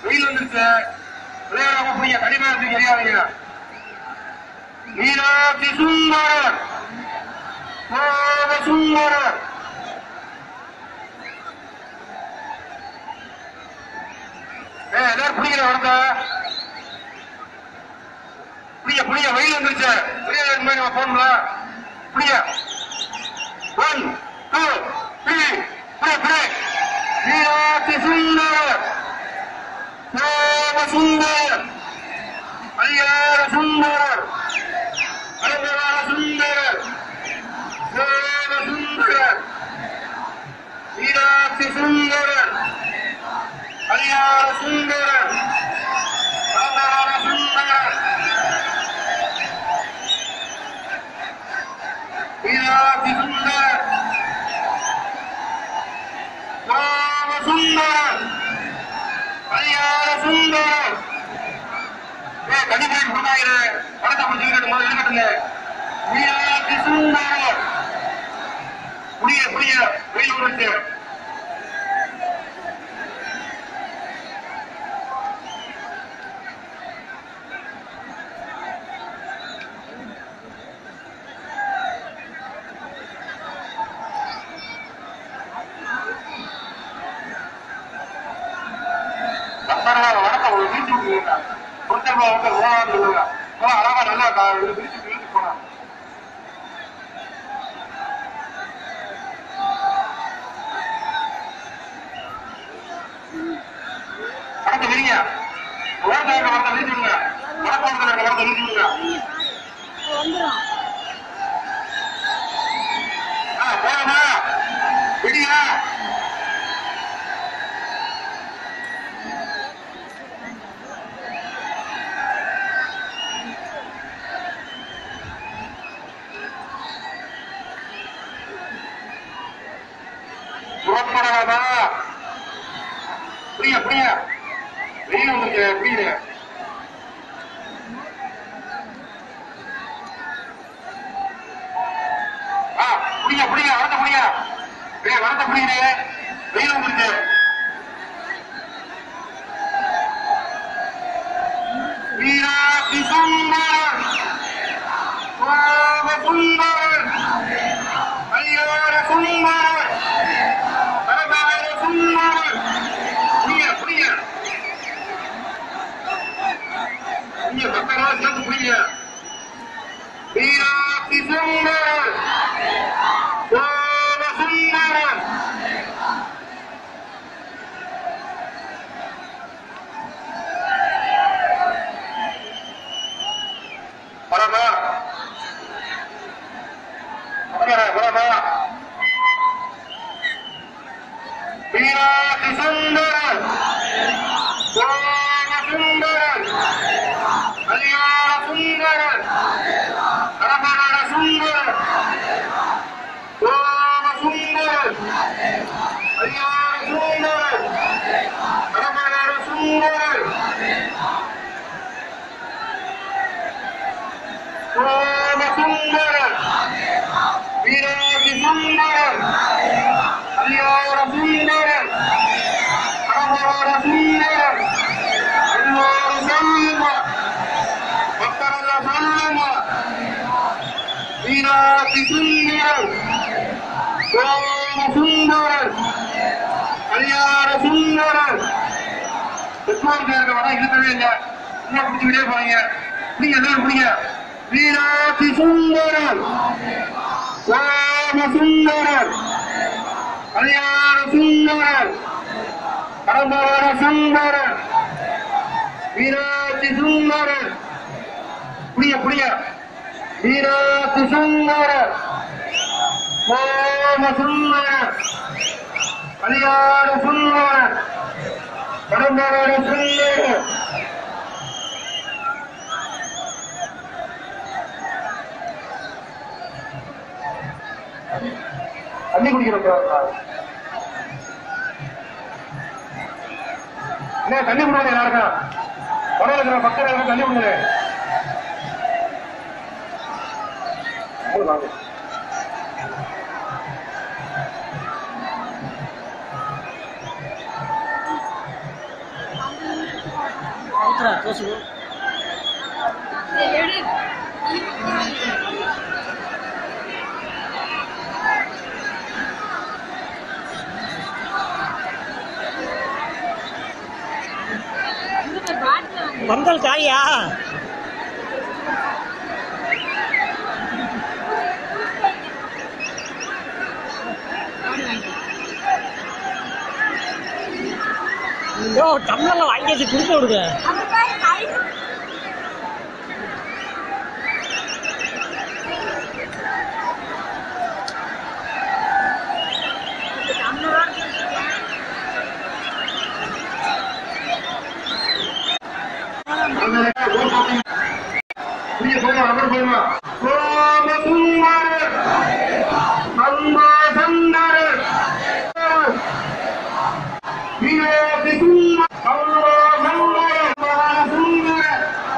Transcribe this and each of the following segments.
வெயில் வந்துருச்சு விளையாடாம புரிய கடிமையா தூக்கி எறியாதீங்க மீனாட்சி சுந்தரர் சோம சுந்தரர் ஏ எல்லாரும் பிடிக்கிற வரத புரிய புரிய வெயில் வந்துருச்சு புரிய மாதிரி நம்ம போன்ல புரிய ஒன் டூ த்ரீ புரிய புரிய மீனாட்சி சுந்தரர் சோம சுந்தரர் ஐயார சுந்தரர் அலங்கார சுந்தரர் சோம சுந்தரர் மீனாட்சி சுந்தரர் ஐயார சுந்தரர் அலங்கார சுந்தரர் மீனாட்சி சுந்தரர் சோம சுந்தரர் ஐயார சுந்தரர் ஏ கண்டிப்பா கொடுத்தாங்க படத்தை முடிச்சு இருக்கட்டும் முதல்ல இருக்கட்டுங்க மீனாட்சி சுந்தரர் புரிய புரிய வெயில் வந்துச்சு பரவாயில்ல வணக்கம் ஒரு வீட்டு விட்டுருங்க ஒருத்தர் ஒருத்தர் ஓடான்னு சொல்லுங்க போல அழகா நல்லா கா- இது விரிச்சு விரிச்சு போனாங்க வணக்கம் விரிங்க ஓரத்தில் இருக்க வரத்தை விரிச்சு விடுங்க வடக்கோரத்தில் இருக்க வரத்தை விரிச்சு விடுங்க வந்துடும் ஆ போகமா விடியா புறப்படாதா புரிய புரிய வெயில் உங்களுக்கு புரியுது ஆ புரியுங்க புரியுங்க வரத்த புரியுங்க ஏய் வரத்த புரியுது வெயில் உங்களுக்கு மீனாட்சி சுந்தரர் சோம சுந்தரர் ஐயார சுந்தரர் பரதார சுந்தரர் புரிய புரிய புரிய பக்கமா சேர்த்து புரிய மீனாட்சி சுந்தரர் சோம சுந்தரர் வரமா வரமா வரமா மீனாட்சி சுந்தரர் சோம சுந்தரர் கல்யாண சுந்தரர் அரபண சுந்தரர் சோம சுந்தரர் கல்யாண சுந்தரர் அரபண சுந்தரர் சோம சுந்தரர் வீராதி சுந்தரர் கல்யாண சுந்தரர் அரபண சுந்தரர் எல்லாரும் சொல்லுமா பக்தரெல்லாம் சொல்லுமா வீராதி சுந்தரர் சோம சுந்தரர் கல்யாண சுந்தரர் பெற்றோர் பேருக்கு வர இருக்கவே இல்லை இன்னும் பிடிச்சுக்கிட்டே போறீங்க நீங்க எல்லாரும் பிடிங்க வீராதி சுந்தரர் சோம சுந்தரர் கல்யாண சுந்தரர் பரம்பர சுந்தரர் வீராதி சுந்தரர் புரிய புரிய வீராதி சுந்தரர் சோம சுந்தரர் கல்யாண சுந்தரர் பரம்பர சுந்தரர் தண்ணி குடிக்கிறோம் என்ன தண்ணி கொடுங்க எல்லாருக்கும் பரவாயில்ல இருக்கிற பக்கத்தில் இருக்க தண்ணி கொடுங்க வாங்க ஊத்துறா தோசை எடு இந்த பாட்டில் வாங்க பந்தல் காயா ஐயோ டம்ளர்ல வாங்கி வச்சு கொடுத்து விடுங்க அப்புறம் கை நீங்க சொல்லுங்க அப்புறம் சொல்லுங்க ஓம சுந்தர அம்மா சந்தர விவேகி சுந்தர அம்மா சந்தர சுந்தர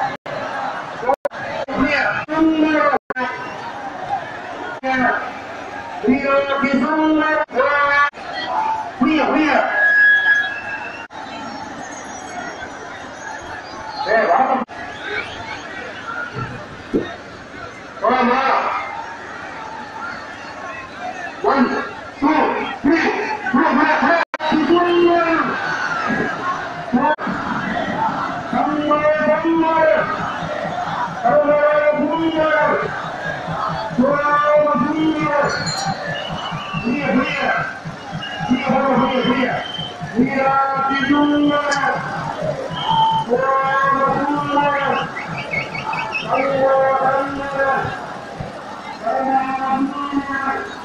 சுந்தர விவேகி சுந்தர புரிய புரிய ஏ வணக்கம் போலாமா ஒன் டூ த்ரீ புரிய புரிய புரிய சுந்தரம் சம்மர சம்மர சம்மர சுந்தரம் சுராம சுந்தரம் புரிய புரிய புரிய புரிய புரிய வீராதி சுந்தரம் சுராம சுந்தரம் சம்மர சம்மர சம்மர சுந்தரம்